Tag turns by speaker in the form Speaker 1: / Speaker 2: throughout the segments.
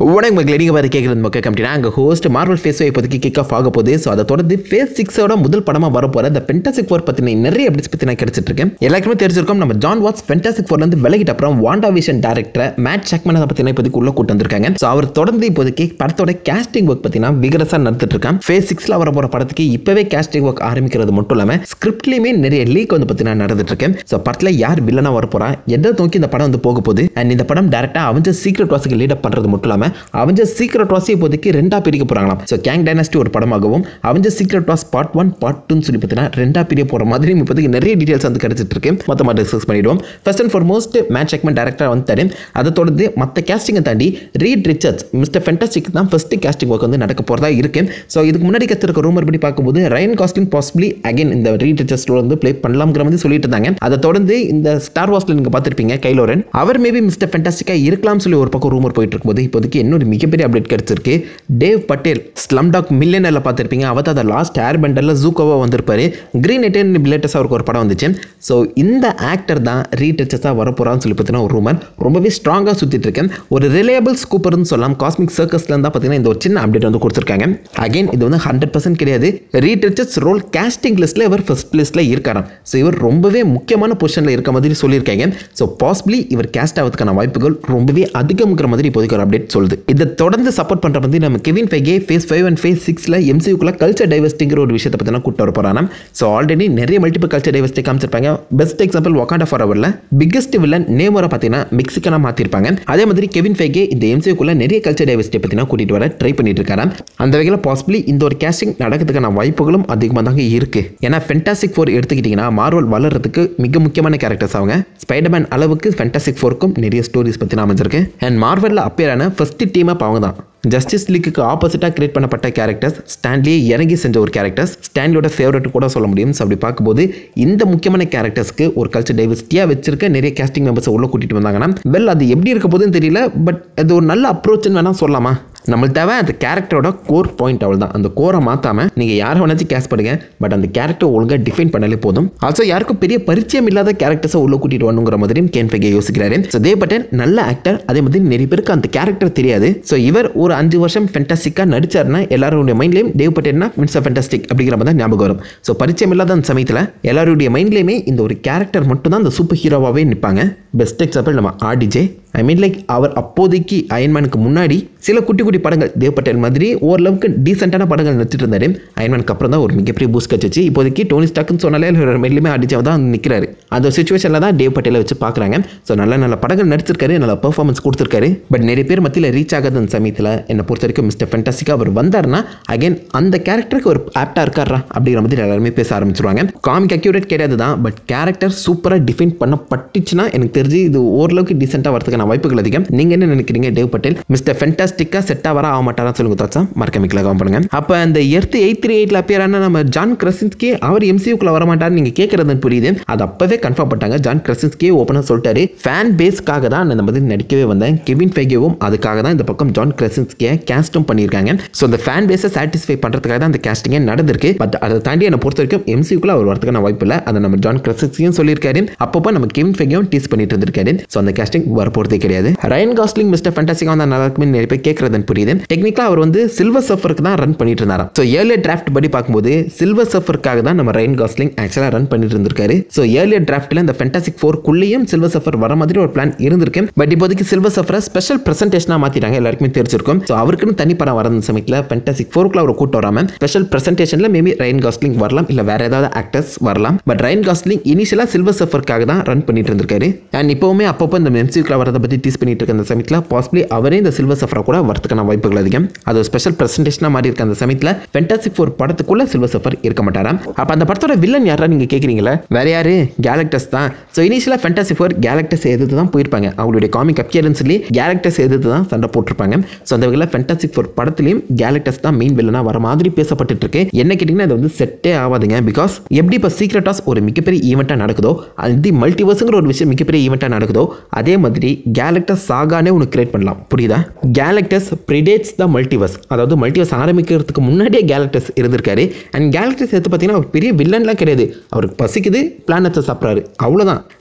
Speaker 1: வணக்கம் மக்கள் நீங்கள் பார்த்து கேட்குறது மக்கள் கமிட்டினா அங்கே ஹோஸ்ட் மார்வல் ஃபேஸ் இப்போதைக்கு கிக் ஆஃப் ஆக போகுது ஸோ அதை தொடர்ந்து ஃபேஸ் சிக்ஸோட முதல் படமாக வரப்போகிற இந்த பென்டாசிக் ஃபோர் பற்றின நிறைய அப்டேட்ஸ் பற்றி நான் கிடைச்சிட்டு இருக்கேன் எல்லாருக்குமே தெரிஞ்சிருக்கும் நம்ம ஜான் வாட்ஸ் பென்டாசிக் ஃபோர்லேருந்து விலகிட்ட அப்புறம் Wanda Vision director Matt Shakman அதை பற்றின இப்போதைக்கு உள்ள கூட்டு வந்திருக்காங்க ஸோ அவர் தொடர்ந்து இப்போதைக்கு படத்தோட கேஸ்டிங் ஒர்க் பார்த்தீங்கன்னா விகரஸாக நடத்திட்டு இருக்கான் ஃபேஸ் சிக்ஸில் வர போகிற படத்துக்கு இப்போவே கேஸ்டிங் ஒர்க் ஆரம்பிக்கிறது மட்டும் இல்லாமல் ஸ்கிரிப்ட்லேயுமே நிறைய லீக் வந்து பார்த்தீங்கன்னா நடந்துட்டு இருக்கேன் ஸோ படத்தில் யார் வில்லனாக வர போகிறா எதை நோக்கி இந்த படம் வந்து போக போகுது அண்ட் இந்த படம் டேரெக்டாக அவஞ்சர் சீக்ரெட் வாஸுக்கு லீடப் பண்ணுறது மட்டும் இல்லாமல் அவஞ்சர் சீக்ரெட் வாசி இப்போதைக்கு ரெண்டாக பிரிக்க போகிறாங்களாம் ஸோ கேங் டைனஸ்டி ஒரு படமாகவும் Avenger secret wars part one part டூன்னு சொல்லி பார்த்தீங்கன்னா ரெண்டாக பிரிய போகிற மாதிரி இப்போதைக்கு நிறைய டீட்டெயில்ஸ் வந்து கிடைச்சிட்டு இருக்கு மொத்தமாக டிஸ்கஸ் பண்ணிடுவோம் first and foremost match segment director வந்துட்டாரு அதை தொடர்ந்து மற்ற கேஸ்டிங்கை தாண்டி ரீட் ரிச்சர்ட்ஸ் மிஸ்டர் ஃபென்டாஸ்டிக் தான் ஃபர்ஸ்ட் கேஸ்டிங் ஒர்க் வந்து நடக்க போகிறதா இருக்கு ஸோ இதுக்கு முன்னாடி கற்றுருக்க ரூமர் படி பார்க்கும்போது ரயன் காஸ்டிங் பாசிபிளி அகைன் இந்த ரீட் ரிச்சர்ஸ் வந்து ப்ளே பண்ணலாம்ங்கிற மாதிரி சொல்லிட்டு இருந்தாங்க அதை தொடர்ந்து இந்த ஸ்டார் வாஸ்ல நீங்கள் பார்த்துருப்பீங்க கைலோரன் அவர் மேபி மிஸ்டர் ஃபென்டாஸ்டிக்காக இருக்கலாம்னு சொல்லி ஒரு பக்கம் ரூமர் போயிட்டு இருக்கும்போது இப்போதைக்கு இன்னொரு மிகப்பெரிய அப்டேட் கிடைச்சிருக்கு டேவ் பட்டேல் ஸ்லம் டாக் மில்லியனரில் பார்த்துருப்பீங்க அவர் தான் அதை லாஸ்ட் ஏர் பெண்டரில் ஜூக்கோவாக வந்திருப்பாரு கிரீன் எட்டன் லேட்டஸ்ட் அவருக்கு ஒரு படம் வந்துச்சு ஸோ இந்த ஆக்டர் தான் ரீடச்சஸாக வரப்போகிறான்னு சொல்லி பார்த்தீங்கன்னா ஒரு ரூமர் ரொம்பவே ஸ்ட்ராங்காக சுற்றிட்டு இருக்கேன் ஒரு ரிலையபிள் ஸ்கூப்பர்னு சொல்லலாம் காஸ்மிக் சர்க்கஸ்ல இருந்தால் பார்த்தீங்கன்னா இந்த ஒரு சின்ன அப்டேட் வந்து கொடுத்துருக்காங்க அகைன் இது வந்து ஹண்ட்ரட் பர்சன்ட் கிடையாது ரீடச்சஸ் ரோல் கேஸ்டிங் லிஸ்ட்டில் இவர் ஃபர்ஸ்ட் பிளேஸில் இருக்காராம் ஸோ இவர் ரொம்பவே முக்கியமான பொசிஷனில் இருக்க மாதிரி சொல்லியிருக்காங்க ஸோ பாசிபிளி இவர் கேஸ்ட் ஆகிறதுக்கான வாய்ப்புகள் ரொம்பவே அதிகம்ங்கிற மாதிரி இப்போதைக்கு ஒரு அப்டேட் சொல்லுது இதை தொடர்ந்து சப்போர்ட் பண்ணுற மாதிரி நம்ம Kevin Feige phase five and phase சிக்ஸில் எம்சியூக்குள்ள கல்ச்சர் டைவர்சிட்டிங்கிற ஒரு விஷயத்தை பற்றினா கூட்டு வர போகிறாங்க ஸோ ஆல்ரெடி நிறைய மல்டிபிள் கல்ச்சர் டைவர்சிட்டி காமிச்சிருப்பாங்க பெஸ்ட் எக்ஸாம்பிள் ஒக்காண்டா ஃபார் அவரில் பிக்கஸ்ட் வில்லன் நேமரை பார்த்தீங்கன்னா மெக்சிகனாக மாற்றிருப்பாங்க அதே மாதிரி கெவின் ஃபைகே இந்த எம்சியூக்குள்ள நிறைய கல்ச்சர் டைவர்சிட்டி பற்றினா கூட்டிகிட்டு வர ட்ரை பண்ணிட்டு இருக்காரு அந்த வகையில் பாசிபிளி இந்த ஒரு கேஸ்டிங் நடக்கிறதுக்கான வாய்ப்புகளும் அதிகமாக தாங்க இருக்கு ஏன்னா ஃபென்டாசிக் ஃபோர் எடுத்துக்கிட்டிங்கன்னா மார்வல் வளர்றதுக்கு மிக முக்கியமான கேரக்டர்ஸ் அவங்க ஸ்பைடர்மேன் அளவுக்கு ஃபென்டாசிக் ஃபோருக்கும் நிறைய ஸ்டோரிஸ் பற்றி அமைஞ்சிருக்கு அண்ட் மார்வலில் அப்பேரான ஃபர்ஸ்ட் டீமாக அவங்க தான் ஜஸ்டிஸ் லீக்கு ஆப்போசிட்டாக கிரியேட் பண்ணப்பட்ட கேரக்டர்ஸ் ஸ்டான்லியே இறங்கி செஞ்ச ஒரு கேரக்டர்ஸ் ஸ்டான்லியோட ஃபேவரட் கூட சொல்ல முடியும் ஸோ அப்படி பார்க்கும்போது இந்த முக்கியமான கேரக்டர்ஸ்க்கு ஒரு கல்ச்சர் டைவர்சிட்டியாக வச்சிருக்க நிறைய கேஸ்டிங் மெம்பர்ஸை உள்ள கூட்டிகிட்டு வந்தாங்கன்னா வெல் அது எப்படி இருக்க போதுன்னு தெரியல பட் அது ஒரு நல்ல அப்ரோச்னு வேணால் சொல்லலாமா நம்மளுக்கு தேவை அந்த கேரக்டரோட கோர் பாயிண்ட் அவள் தான் அந்த கோரை மாற்றாமல் நீங்கள் யாரை வேணாச்சும் கேஸ் பண்ணுங்க பட் அந்த கேரக்டர் ஒழுங்காக டிஃபைன் பண்ணாலே போதும் ஆல்சோ யாருக்கும் பெரிய பரிச்சயம் இல்லாத கேரக்டர்ஸை உள்ள கூட்டிட்டு வரணுங்கிற மாதிரியும் கேன் ஃபெகே யோசிக்கிறாரு ஸோ தேவ் பட்டேல் நல்ல ஆக்டர் அதே மாதிரி நிறைய பேருக்கு அந்த கேரக்டர் தெரியாது ஸோ இவர் ஒரு அஞ்சு வருஷம் ஃபென்டாஸ்டிக்காக நடிச்சாருன்னா எல்லாருடைய மைண்ட்லேயும் தேவ் பட்டேல்னா மின்சா ஃபென்டாஸ்டிக் அப்படிங்கிற மாதிரி தான் ஞாபகம் வரும் ஸோ பரிச்சயம் இல்லாத அந்த சமயத்தில் எல்லாருடைய மைண்ட்லேயுமே இந்த ஒரு கேரக்டர் மட்டும் தான் அந்த சூப்பர் ஹீரோவாகவே நிற்பாங்க பெஸ்ட் எக்ஸாம்பிள் நம்ம ஆர்டிஜே ஐ மீன் லைக் அவர் அப்போதைக்கு அயன்மேனுக்கு முன்னாடி சில குட்டி குட்டி படங்கள் தேவ் பட்டேல் மாதிரி ஓரளவுக்கு டீசெண்டான படங்கள் நடிச்சிட்டு இருந்தாரு அயன்மேனுக்கு அப்புறம் தான் ஒரு மிகப்பெரிய பூஸ்ட் கச்சிச்சு இப்போதைக்கு டோனி ஸ்டாக்குன்னு சொன்னாலே மெல்லுமே அடிச்சா தான் நிற்கிறாரு அந்த சுச்சுவேஷனில் தான் தேவ் பட்டேலை வச்சு பார்க்குறாங்க ஸோ நல்ல நல்ல படங்கள் நடிச்சிருக்காரு நல்ல பெர்ஃபார்மன்ஸ் கொடுத்துருக்காரு பட் நிறைய பேர் மத்தியில் ரீச் ஆகாத அந்த சமயத்தில் என்னை பொறுத்த வரைக்கும் மிஸ்டர் ஃபென்டாஸ்டிக்காக அவர் வந்தார்னா அகைன் அந்த கேரக்டருக்கு ஒரு ஆப்டாக இருக்காரா அப்படிங்கிற மாதிரி எல்லாருமே பேச ஆரம்பிச்சிருவாங்க காமிக் அக்யூரேட் கிடையாது தான் பட் கேரக்டர் சூப்பராக டிஃபைன் பண்ணப்பட்டுச்சுன்னா எனக்கு தெரிஞ்சு இது ஓரளவுக்கு டீசெண்டாக வரதுக்கான வாய்ப்புகள் அதிகம் நீங்கள் என்ன நினைக்கிறீங்க டேவ் பட்டேல் மிஸ்டர் ஃபென்டாஸ்டிக்காக செட்டாக வர ஆக மாட்டாரான்னு சொல்லுங்க தாச்சா மறக்க மிக்கல கவனம் பண்ணுங்க அப்போ அந்த எர்த் எயிட் த்ரீ எயிட்டில் அப்பியரான நம்ம ஜான் கிரசின்ஸ்கே அவர் எம்சியூக்குள்ள வர மாட்டார்னு நீங்கள் கேட்குறது புரியுது அது அப்போவே கன்ஃபார்ம் பண்ணிட்டாங்க ஜான் கிரசின்ஸ்கே ஓப்பனாக சொல்லிட்டாரு ஃபேன் பேஸ்க்காக தான் நான் இந்த மாதிரி நடிக்கவே வந்தேன் கெவின் ஃபெகேவும் அதுக்காக தான் இந்த பக்கம் ஜான் கிரசின்ஸ்கே கேஸ்டும் பண்ணியிருக்காங்க ஸோ அந்த ஃபேன் பேஸை சாட்டிஸ்ஃபை பண்ணுறதுக்காக தான் அந்த கேஸ்டிங்கே நடந்திருக்கு பட் அதை தாண்டி என்னை பொறுத்த வரைக்கும் எம்சியூக்குள்ள அவர் வரதுக்கான வாய்ப்பு இல்லை அதை நம்ம ஜான் கிரசின்ஸ்கையும் சொல்லியிருக்காரு அப்பப்போ நம்ம கெவின் ஃபெகேவும் டீஸ் பண்ணிட்டு இருந்திருக்காரு ஸோ அந்த கேஸ்டிங் வர போகிறதே கிடையாது ரயன் காஸ்லிங் மிஸ்டர் ஃபேண்டாஸ்டிக்காக வந்தால் நல்லா இருக்குமே நிறைய பேர் கேட்குறதுன்னு புரியுது டெக்னிக்கலாக அவர் வந்து சில்வர் சஃபருக்கு தான் ரன் பண்ணிட்டு இருந்தாராம் ஸோ ஏர்லியர் டிராஃப்ட் படி பார்க்கும்போது சில்வர் சஃபருக்காக தான் நம்ம ரயன் காஸ்லிங் ஆக்சுவலாக ரன் பண்ணிட்டு இருந்திருக்காரு ஸோ ஏர்லியர் டிராஃப்ட்டில் இந்த ஃபென்டாசிக் ஃபோர்க்குள்ளேயும் சில்வர் சஃபர் வர மாதிரி ஒரு பிளான் இருந்திருக்கு பட் இப்போதைக்கு சில்வர் சஃபரை ஸ்பெஷல் ப்ரெசன்டேஷனாக மாற்றிட்டாங்க எல்லாருக்குமே தெரிஞ்சிருக்கும் ஸோ அவருக்குன்னு தனி படம் வர சமயத்தில் ஃபென்டாசிக் ஃபோருக்குள்ள அவர் கூட்டு வராமல் ஸ்பெஷல் ப்ரெசன்டேஷனில் மேபி ரயன் காஸ்லிங் வரலாம் இல்லை வேற ஏதாவது ஆக்டர்ஸ் வரலாம் பட் ரயன் காஸ்லிங் இனிஷியலாக சில்வர் சஃபருக்காக தான் ரன் பண்ணிட்டு இருந்திருக்காரு அண்ட் இப்போவுமே அப்பப்போ இந்த எம்சியூக்கில் வரதை பற்றி டீஸ் பண்ணிட்டு இருக்க அந்த சமயத்தில் பாசிபிளி அவரே இந்த சில்வர் சஃபரை கூட வரதுக்கான வாய்ப்புகள் அதிகம் அது ஒரு ஸ்பெஷல் ப்ரெசன்டேஷனாக மாறி இருக்க அந்த சமயத்தில் ஃபென்டாசிக் ஃபோர் படத்துக்குள்ள சில்வர் சஃபர் இருக்க மாட்டாராம் அப்போ அந்த படத்தோட வில்லன் யாரா நீங்கள் கேட்குறீங்களா வேற யாரு கேலக்டஸ் தான் ஸோ இனிஷியலாக ஃபென்டாசிக் ஃபோர் கேலக்டஸ் எதிர்த்து தான் போயிருப்பாங்க அவங்களுடைய காமிக் அப்பியரன்ஸ்லேயே கேலக்டஸ் எதிர்த்து தான் சண்டை போட்டிருப்பாங்க ஸோ அந்த வகையில் ஃபென்டாசிக் ஃபோர் படத்துலையும் கேலக்டஸ் தான் மெயின் வில்லனாக வர மாதிரி பேசப்பட்டு இருக்கு என்ன கேட்டிங்கன்னா அது வந்து செட்டே ஆகாதுங்க பிகாஸ் எப்படி இப்போ சீக்ரெட்டாஸ் ஒரு மிகப்பெரிய ஈவெண்ட்டாக நடக்குதோ அது மல்டிவர்ஸுங்கிற ஒரு விஷயம் மிகப்பெரிய ஈவெண்ட்டாக நடக்குதோ அதே மாதிரி கேலக்டஸ் சாகானே ஒன்று கிரியேட் பண்ணலாம் புரியுதா கேலக்டஸ் ப்ரிடேட்ஸ் த மல்டிவர்ஸ் அதாவது மல்டிவர்ஸ் ஆரம்பிக்கிறதுக்கு முன்னாடியே கேலக்டஸ் இருந்திருக்காரு அண்ட் கேலக்டஸ் எடுத்து பார்த்தீங்கன்னா அவர் பெரிய வில்லன்லாம் கிடையாது அவருக்கு பசிக்குது பிளானட்ஸை சாப்பிட்றாரு அவ்வளோதான்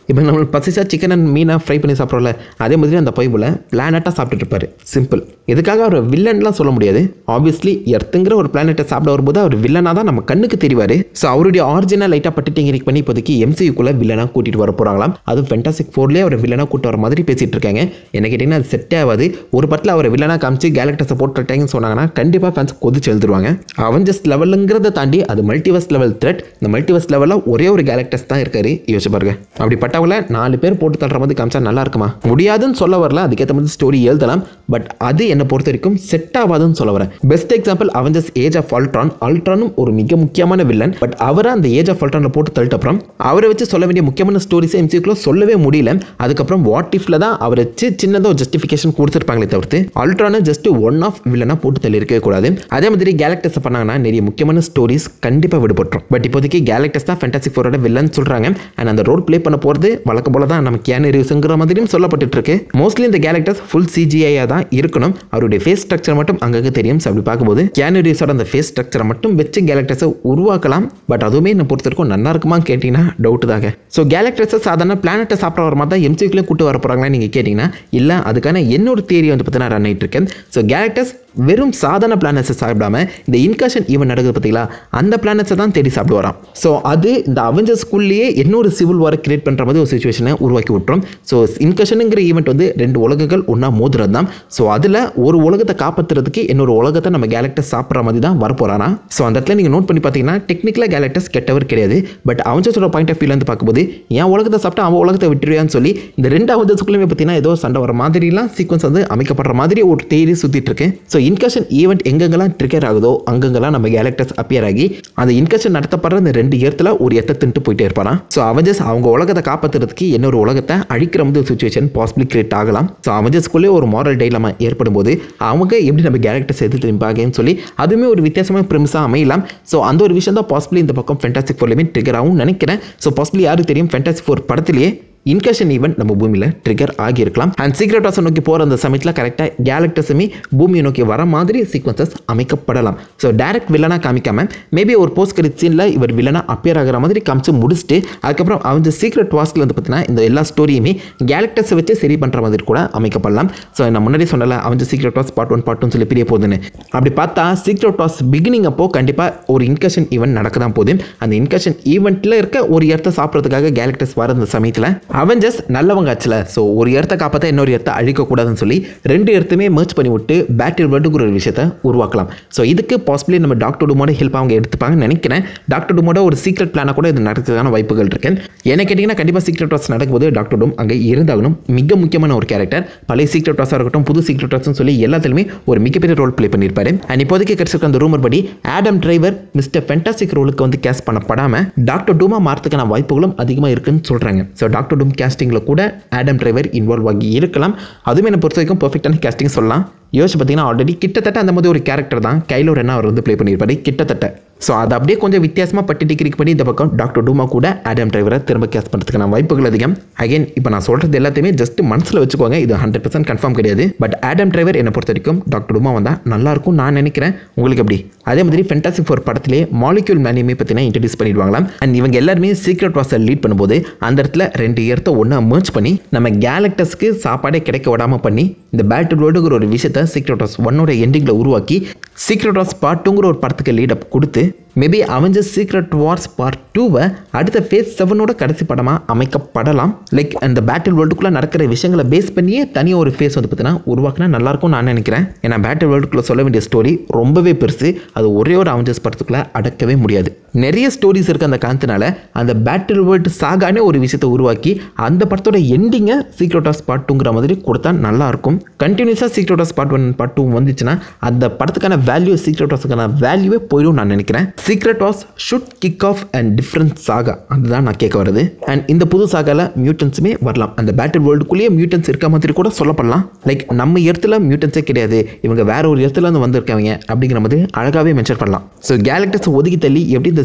Speaker 1: இப்போ நம்மளுக்கு பசிச்சா சிக்கன் அண்ட் மீனை ஃப்ரை பண்ணி சாப்பிட்றோம்ல அதே மாதிரி அந்த பைபிளை பிளானட்டாக சாப்பிட்டுட்டு இருப்பாரு சிம்பிள் இதுக்காக அவர் வில்லன்லாம் சொல்ல முடியாது ஆப்வியஸ்லி எர்த்துங்கிற ஒரு பிளானட்டை சாப்பிட வரும்போது அவர் வில்லனாக தான் நம்ம கண்ணுக்கு தெரிவார் ஸோ அவருடைய ஆரிஜினல் லைட்டாக பட்டு டெக்னிக் பண்ணி இப்போதைக்கு எம்சியூக்குள்ளே வில்லனாக கூட்டிகிட்டு வர போகிறாங்களாம் அதுவும் ஃபென்டாசிக் ஃபோர்லேயே அவர் வில்லனாக கூட்டு வர மாதிரி பேசிகிட்டு இருக்காங்க என்ன கேட்டிங்கன்னா அது செட்டே ஆகாது ஒரு படத்தில் அவர் வில்லனாக காமிச்சு கேலக்டஸை போட்டுட்டாங்கன்னு சொன்னாங்கன்னா கண்டிப்பாக ஃபேன்ஸ் கொதிச்சு எழுதுருவாங்க அவஞ்சஸ் லெவலுங்கிறத தாண்டி அது மல்டிவர்ஸ் லெவல் த்ரெட் இந்த மல்டிவர்ஸ் லெவலில் ஒரே ஒரு கேலக்டஸ் தான் இருக்காரு யோசிச்சு பாருங்க அப்படிப்பட்டவங்கள நாலு பேர் போட்டு தள்ளுற மாதிரி காமிச்சா நல்லா இருக்குமா முடியாதுன்னு சொல்ல வரல அதுக்கேற்ற மாதிரி ஸ்டோரி எழுதலாம் பட் அது என்னை பொறுத்த வரைக்கும் செட் ஆகாதுன்னு சொல்ல வரேன் best example Avengers age of Ultron அல்ட்ரானும் ஒரு மிக முக்கியமான வில்லன் பட் அவரை அந்த ஏஜ் ஆஃப் அல்ட்ரானில் போட்டு தள்ளிட்ட அப்புறம் அவரை வச்சு சொல்ல வேண்டிய முக்கியமான ஸ்டோரிஸை எம்சிக்குள்ள சொல்லவே முடியல அதுக்கப்புறம் வாட் இஃப்ல தான் அவரை வச்சு சின்னதாக ஒரு ஜஸ்டிஃபிகேஷன் கொடுத்துருப்பாங்களே தவிர்த்து அல்ட்ரானை ஜஸ்ட் ஒன் ஆஃப் வில்லனாக போட்டு தள்ளி இருக்கவே கூடாது அதே மாதிரி கேலக்டஸ் பண்ணாங்கன்னா நிறைய முக்கியமான ஸ்டோரிஸ் கண்டிப்பாக விடுபட்டுரும் பட் இப்போதைக்கு கேலக்டஸ் தான் ஃபேண்டாசிக் ஃபோரோட வில்லன் சொல்கிறாங்க அண்ட் அந்த ரோல் ப்ளே பண்ண போகிறது வழக்கம் போல தான் நம்ம கேன் ரிவ்யூஸுங்கிற மாதிரியும் சொல்லப்பட்டு இருக்கு மோஸ்ட்லி இந்த கேலக்டஸ் ஃபுல் சிஜிஐயாக தான் இருக்கணும் அவருடைய ஃபேஸ் ஸ்ட்ரக்சர் மட்டும் அங்கங்கே தெரியும் So அப்படி பார்க்கும்போது கேன் ரிவ்யூஸோட அந்த ஃபேஸ் ஸ்ட்ரக்சரை மட்டும் வச்சு கேலக்டஸை உருவாக்கலாம் பட் அதுவுமே என்ன பொறுத்த வரைக்கும் நல்லா இருக்குமான்னு கேட்டிங்கன்னா டவுட் தாங்க ஸோ கேலக்டஸை சாதாரண பிளானட்டை சாப்பிட்ற வர மாதிரி தான் எம்சிக்குள்ளே கூட்டு வர போகிறாங்களா நீங்கள் கேட்டிங்கன்னா இல்லை அதுக்கான என்னோட தேரி வந்து பார்த்தீங்கன்னா ரன் ஆகிட்டு இருக்கேன் ஸோ கேலக்டஸ் வெறும் சாதாரண பிளானட்ஸை சாப்பிடாம இந்த இன்கஷன் ஈவெண்ட் நடக்குது பார்த்தீங்களா அந்த பிளானட்ஸை தான் தேடி சாப்பிடுவாராம் ஸோ அது இந்த அவெஞ்சர்ஸ் ஸ்கூல்லேயே இன்னொரு சிவில் வாரை கிரியேட் பண்ணுற மாதிரி ஒரு சுச்சுவேஷனை உருவாக்கி விட்டுரும் ஸோ இன்கஷனுங்கிற ஈவெண்ட் வந்து ரெண்டு உலகங்கள் ஒன்றா மோதுறது தான் ஸோ அதில் ஒரு உலகத்தை காப்பாற்றுறதுக்கு இன்னொரு உலகத்தை நம்ம கேலக்டஸ் சாப்பிட்ற மாதிரி தான் வரப்போறானா ஸோ அந்த இடத்துல நீங்கள் நோட் பண்ணி பார்த்தீங்கன்னா டெக்னிக்கலாக கேலக்டஸ் கெட்டவர் கிடையாது பட் அவெஞ்சர்ஸோட பாயிண்ட் ஆஃப் வியூலேருந்து பார்க்கும்போது என் உலகத்தை சாப்பிட்டா அவன் உலகத்தை விட்டுருவான்னு சொல்லி இந்த ரெண்டு அவெஞ்சர்ஸ்குள்ளேயுமே பார்த்தீங்கன்னா ஏதோ சண்டை வர மாதிரிலாம் சீக்வன்ஸ் வந்து அமைக்கப்படுற மாதிரி ஒரு தேரி சுற்றிட்டு இருக்கு ஸோ இன்கஷன் ஈவெண்ட் எங்கெங்கெல்லாம் ட்ரிகர் ஆகுதோ அங்கங்கெல்லாம் நம்ம கேலக்டர்ஸ் அப்பியர் ஆகி அந்த இன்கஷன் நடத்தப்படுற அந்த ரெண்டு இடத்துல ஒரு எத்தை தின்ட்டு போயிட்டே இருப்பாராம் ஸோ அவஞ்சஸ் அவங்க உலகத்தை காப்பாற்றுறதுக்கு இன்னொரு உலகத்தை அழிக்கிற மாதிரி ஒரு சுச்சுவேஷன் பாசிபிளி கிரியேட் ஆகலாம் ஸோ அவஞ்சஸ்குள்ளே ஒரு மாரல் டைலமா ஏற்படும் போது அவங்க எப்படி நம்ம கேரக்டர்ஸ் எது திரும்பாங்கன்னு சொல்லி அதுவுமே ஒரு வித்தியாசமான ப்ரிமிஸாக அமையலாம் ஸோ அந்த ஒரு விஷயம் தான் பாசிபிளி இந்த பக்கம் ஃபென்டாஸ்டிக் ஃபோர்லையுமே ட்ரிகர் ஆகும் நினைக்கிறேன் ஸோ பாசிபிளி யாருக்கு தெரியும் ஃபென்டாஸ்டிக் ஃபோர் படத்திலேயே இன்கஷன் ஈவெண்ட் நம்ம பூமியில் ட்ரிகர் ஆகியிருக்கலாம் அண்ட் சீக்ரெட் வாசை நோக்கி போகிற அந்த சமயத்தில் கரெக்டாக கேலக்டஸுமே பூமியை நோக்கி வர மாதிரி சீக்வன்சஸ் அமைக்கப்படலாம் ஸோ டேரக்ட் வில்லனாக காமிக்காமல் மேபி ஒரு போஸ்ட் கிரெடிட் சீனில் இவர் வில்லனாக அப்பியர் ஆகிற மாதிரி காமிச்சு முடிச்சுட்டு அதுக்கப்புறம் அவங்க சீக்ரெட் வாஸ்கில் வந்து பார்த்தீங்கன்னா இந்த எல்லா ஸ்டோரியுமே கேலக்டஸை வச்சு சரி பண்ணுற மாதிரி கூட அமைக்கப்படலாம் ஸோ நான் முன்னாடி சொன்னல அவங்க secret wars part one part one சொல்லி பிரிய போகுதுன்னு அப்படி பார்த்தா சீக்ரெட் வாஸ் பிகினிங் அப்போ கண்டிப்பாக ஒரு இன்கஷன் ஈவெண்ட் நடக்க தான் போகுது அந்த இன்கஷன் ஈவெண்ட்டில் இருக்க ஒரு இடத்த சாப்பிட்றதுக்காக கேலக்டஸ் வர அந்த சமயத்தில் அவெஞ்சர்ஸ் நல்லவங்க ஆச்சுல ஸோ ஒரு இடத்த காப்பாற்ற இன்னொரு இடத்த அழிக்கக்கூடாதுன்னு சொல்லி ரெண்டு இடத்துமே merge பண்ணி விட்டு பேட்டில் வேர்ல்டுக்கு ஒரு விஷயத்தை உருவாக்கலாம் ஸோ இதுக்கு பாசிபிளி நம்ம டாக்டர் டுமோட ஹெல்ப் அவங்க எடுத்துப்பாங்கன்னு நினைக்கிறேன் டாக்டர் டுமோட ஒரு சீக்ரெட் பிளானாக கூட இது நடக்கிறதுக்கான வாய்ப்புகள் இருக்கு என்ன கேட்டிங்கன்னா கண்டிப்பாக சீக்ரெட் வாஸ் நடக்கும்போது டாக்டர் டும் அங்கே இருந்தாகணும் மிக முக்கியமான ஒரு கேரக்டர் பழைய சீக்ரெட் வாஸாக இருக்கட்டும் புது சீக்ரெட் வாஸ்னு சொல்லி எல்லாத்துலையுமே ஒரு மிகப்பெரிய ரோல் ப்ளே பண்ணியிருப்பாரு அண்ட் இப்போதைக்கு கிடைச்சிருக்க அந்த ரூமர் படி ஆடம் டிரைவர் மிஸ்டர் ஃபென்டாசிக் ரோலுக்கு வந்து கேஸ் பண்ணப்படாமல் டாக்டர் டூமா மாறதுக்கான வாய்ப்புகளும் அதிகமாக இருக்குன்னு சொல்கிறாங்க ஸோ டாக்டர் டூம் கேஸ்டிங்கில் கூட ஆடம் டிரைவர் இன்வால்வ் ஆகி இருக்கலாம் அதுவும் என்னை பொறுத்த வரைக்கும் பர்ஃபெக்டான கேஸ்டிங் சொல்லலாம் யோசிச்சு பார்த்தீங்கன்னா ஆல்ரெடி கிட்டத்தட்ட அந்த மாதிரி ஒரு கேரக்டர் தான் கைலோ ரென்னா அவர் வந்து ப்ளே பண்ணியிருப்பாரு கிட்டத்தட்ட ஸோ அது அப்படியே கொஞ்சம் வித்தியாசமாக பட்டி டிகிரிக்கு பண்ணி இந்த பக்கம் டாக்டர் டூமா கூட ஆடம் டிரைவரை திரும்ப கேஸ் பண்ணுறதுக்கான வாய்ப்புகள் அதிகம் அகைன் இப்போ நான் சொல்கிறது எல்லாத்தையுமே ஜஸ்ட் மனசில் வச்சுக்கோங்க இது ஹண்ட்ரட் பர்சன்ட் கன்ஃபார்ம் கிடையாது பட் ஆடம் டிரைவர் என்னை பொறுத்த வரைக்கும் டாக்டர் டூமா வந்தால் நல்லாயிருக்கும் நான் நினைக்கிறேன் உங்களுக்கு எப்படி அதே மாதிரி ஃபென்டாசிக் ஃபோர் படத்திலே மாலிக்யூல் மேனியுமே பார்த்தீங்கன்னா இன்ட்ரடியூஸ் பண்ணிடுவாங்களாம் அண்ட் இவங்க எல்லாருமே சீக்ரெட் வாசல் லீட் பண்ணும்போது அந்த இடத்துல ரெண்டு இடத்த ஒன்றா merge பண்ணி நம்ம கேலக்டஸ்க்கு சாப்பாடே கிடைக்க விடாமல் பண்ணி இந்த பேட்டில் வேர்ல்டுங்கிற ஒரு விஷயத்தை சீக்ரெட் வாஸ் ஒன்னோட எண்டிங்கில் உருவாக்கி சீக்ரெட் வாஸ் பார்ட் டூங்கிற ஒரு படத்துக்கு லீடப் கொடுத்து maybe Avengers secret wars part டூவை அடுத்த ஃபேஸ் செவனோட கடைசி படமாக அமைக்கப்படலாம் லைக் அந்த பேட்டில் வேர்ல்டுக்குள்ளே நடக்கிற விஷயங்களை பேஸ் பண்ணியே தனியாக ஒரு ஃபேஸ் வந்து பார்த்தீங்கன்னா உருவாக்கினா நல்லாயிருக்கும் நான் நினைக்கிறேன் ஏன்னா பேட்டில் வேர்ல்டுக்குள்ளே சொல்ல வேண்டிய ஸ்டோரி ரொம்பவே பெருசு அது ஒரே ஒரு அவெஞ்சர்ஸ் படத்துக்குள்ளே அடக்கவே முடியாது நிறைய ஸ்டோரிஸ் இருக்குது அந்த காரணத்தினால அந்த பேட்டில் வேர்ல்டு சாகானே ஒரு விஷயத்தை உருவாக்கி அந்த படத்தோட எண்டிங்கை சீக்ரெட் ஆஃப் பார்ட் டூங்கிற மாதிரி கொடுத்தா நல்லாயிருக்கும் கண்டினியூஸாக secret of part one part two வந்துச்சுன்னா அந்த படத்துக்கான வேல்யூ சீக்ரெட் ஆஃப்ஸுக்கான வேல்யூவே போயிடும் நான் நினைக்கிறேன் secret wars should kick off and different saga அதுதான் நான் கேட்க வருது அண்ட் இந்த புது சாகால மியூட்டன்ஸுமே வரலாம் அந்த பேட்டில் வேர்ல்டுக்குள்ளேயே மியூட்டன்ஸ் இருக்க மாதிரி கூட சொல்லப்படலாம் லைக் நம்ம இடத்துல மியூட்டன்ஸே கிடையாது இவங்க வேற ஒரு இடத்துல இருந்து வந்திருக்காங்க அப்படிங்கிற மாதிரி அழகாகவே மென்ஷன் பண்ணலாம் ஸோ கேலக்டஸ் ஒதுக்கி தள்ளி எப்படி இந்த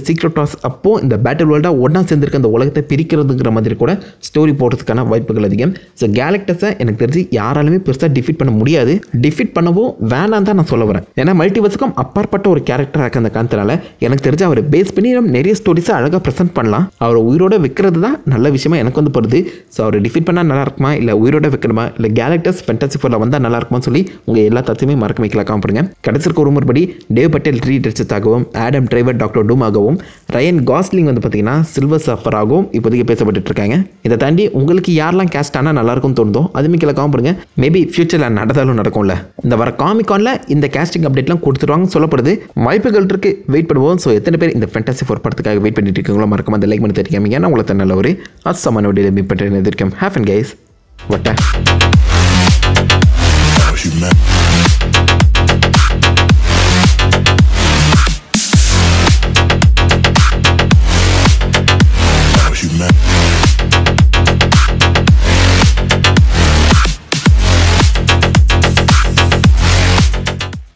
Speaker 1: சீக்ரெட் டாஸ் அப்போ இந்த பேட்டில் வேர்ல்டாக ஒன்றா சேர்ந்துருக்க அந்த உலகத்தை பிரிக்கிறதுங்கிற மாதிரி கூட ஸ்டோரி போடுறதுக்கான வாய்ப்புகள் அதிகம் ஸோ கேலக்டஸை எனக்கு தெரிஞ்சு யாராலுமே பெருசாக டிஃபீட் பண்ண முடியாது டிஃபீட் பண்ணவும் வேணாம் தான் நான் சொல்ல வரேன் ஏன்னா மல்டிவர்ஸுக்கும் அப்பாற்பட்ட ஒரு கேரக்டராக இருக்க அந்த காந்தனால எனக்கு தெரிஞ்சு அவரை பேஸ் பண்ணி நம்ம நிறைய ஸ்டோரிஸை அழகாக ப்ரெசென்ட் பண்ணலாம் அவரை உயிரோட வைக்கிறது தான் நல்ல விஷயமா எனக்கு வந்து படுது ஸோ அவரை டிஃபீட் பண்ணால் நல்லா இருக்குமா இல்லை உயிரோட வைக்கணுமா இல்லை கேலக்டஸ் ஃபென்டாசி ஃபோரில் வந்தால் நல்லா இருக்குமா சொல்லி உங்கள் எல்லா தத்துவமே மறக்க வைக்கலாம் காமிப்படுங்க கடைசிருக்க ஒரு படி டேவ் பட்டேல் ரீடர்ஸாகவும் ஆடம் டிரைவர் டாக்டர் டூம் ஆகவும் ரயன் காஸ்லிங் வந்து பார்த்தீங்கன்னா சில்வர் சஃபர் ஆகவும் இப்போதைக்கு பேசப்பட்டு இருக்காங்க இதை தாண்டி உங்களுக்கு யாரெல்லாம் கேஸ்ட் ஆனால் நல்லா இருக்கும்னு தோணுதோ அதுமே கீழே காமிப்படுங்க மேபி ஃபியூச்சரில் நடந்தாலும் நடக்கும்ல இந்த வர காமிகானில் இந்த கேஸ்டிங் அப்டேட்லாம் கொடுத்துருவாங்கன்னு சொல்லப்படுது வாய்ப்புகள் இருக்கு வெயிட் பண்ணுவோம் ஸோ எத்தனை பேர் இந்த ஃபென்டாசி ஃபோர் படத்துக்காக வெயிட் பண்ணிட்டு இருக்கீங்களோ மறக்காம அந்த லைக் பண்ணி தெரியாம ஏன்னா உங்களை நல்ல ஒரு அசமான வீடியோ மீட் பண்ணுறேன் எதிர்க்கும் ஹேஃப் அண்ட் கைஸ் வட்டா